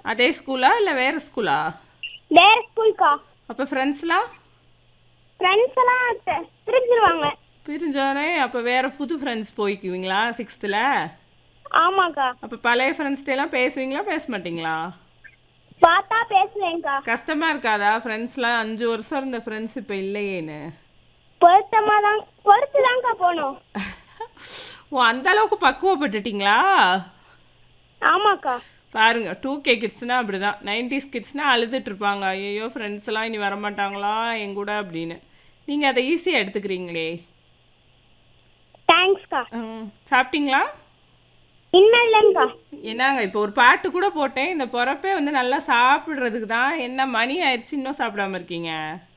அதே ஸ்கூலா இல்லை வேறு ஸ்கூலா வேற ஸ்கூல்க்கா அப்போ ஃப்ரெண்ட்ஸ்லாம் ஃப்ரெண்ட்ஸ் எல்லாம் தி- பிரிஞ்சிருவாங்க பிரிஞ்சோடனே அப்போ வேறு புது ஃப்ரெண்ட்ஸ் போய்க்குவீங்களா சிக்ஸ்த்தில் ஆமாக்கா அப்போ பழைய ஃப்ரெண்ட்ஸ்டெல்லாம் பேசுவீங்களா பேச மாட்டீங்களா பார்த்தா பேசுவேன்க்கா கஷ்டமாக இருக்காதா ஃப்ரெண்ட்ஸ்லாம் அஞ்சு வருஷம் இருந்த ஃப்ரெண்ட்ஸ் இப்போ இல்லையேன்னு பொருத்தமா தான் பொறுத்து தான்க்கா போகணும் ஓ அந்த அளவுக்கு பக்குவப்பட்டுட்டீங்களா ஆமாக்கா பாருங்க டூ கே கிட்ஸ்னா அப்படிதான் நைன்டிஸ் கிட்ஸ்னா அழுதுட்டு இருப்பாங்க ஐயோ ஃப்ரெண்ட்ஸ் எல்லாம் இனி வரமாட்டாங்களா என் கூட அப்படின்னு நீங்கள் அதை ஈஸியாக எடுத்துக்கிறீங்களே தேங்க்ஸ்க்கா ம், சாப்பிட்டீங்களா இன்னும் இல்லைங்கக்கா என்னங்க இப்போ ஒரு பாட்டு கூட போட்டேன் இந்த பொறப்பே வந்து நல்லா சாப்பிட்றதுக்கு தான் என்ன மணி ஆயிடுச்சு இன்னும் சாப்பிடாம இருக்கீங்க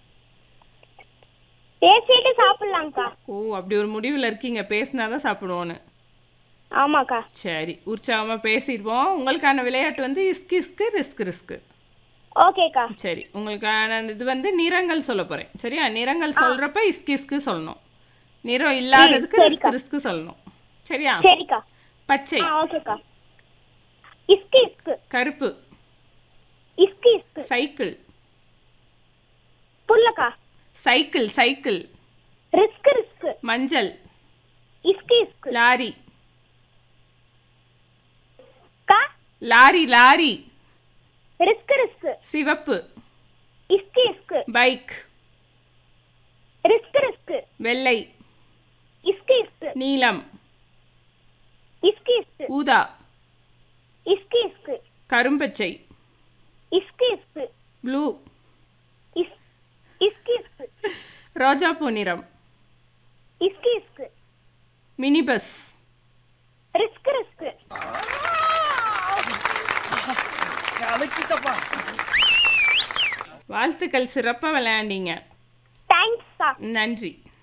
பேசிட்டு சாப்பிடலாம்க்கா ஓ அப்படி ஒரு முடிவில் இருக்கீங்க பேசினா தான் சாப்பிடுவோன்னு ஆமாக்கா சரி உற்சாகமாக பேசிடுவோம் உங்களுக்கான விளையாட்டு வந்து இஸ்கு இஸ்கு ரிஸ்க் ரிஸ்க்கு ஓகேக்கா சரி உங்களுக்கான இது வந்து நிறங்கள் சொல்ல போகிறேன் சரியா நிறங்கள் சொல்கிறப்ப இஸ்கு இஸ்கு சொல்லணும் நிறம் இல்லாததுக்கு ரிஸ்க் ரிஸ்க் சொல்லணும் சரியா சரிக்கா பச்சை ஆ ஓகேக்கா இஸ்கு இஸ்கு கருப்பு இஸ்கு இஸ்கு சைக்கிள் புரியலக்கா சைக்கிள் சைக்கிள் ரிஸ்க் ரிஸ்க் மஞ்சள் இஸ்கு இஸ்கு லாரி கா லாரி லாரி ரிஸ்க் ரிஸ்க் சிவப்பு இஸ்கு இஸ்கு பைக் ரிஸ்க் ரிஸ்க் வெள்ளை இஸ்கு இஸ்கு நீலம் இஸ்கு இஸ்கு ஊதா இஸ்கு இஸ்கு கரும்பச்சை இஸ்கு இஸ்கு ப்ளூ இஸ் இஸ்கு இஸ்கு ரோஜாப்பூ நிறம் இஸ்கு இஸ்கு மினி பஸ் ரிஸ்க் ரிஸ்க் வாழ்த்துக்கள் சிறப்பாக விளையாண்டீங்க தேங்க்ஸ்க்கா நன்றி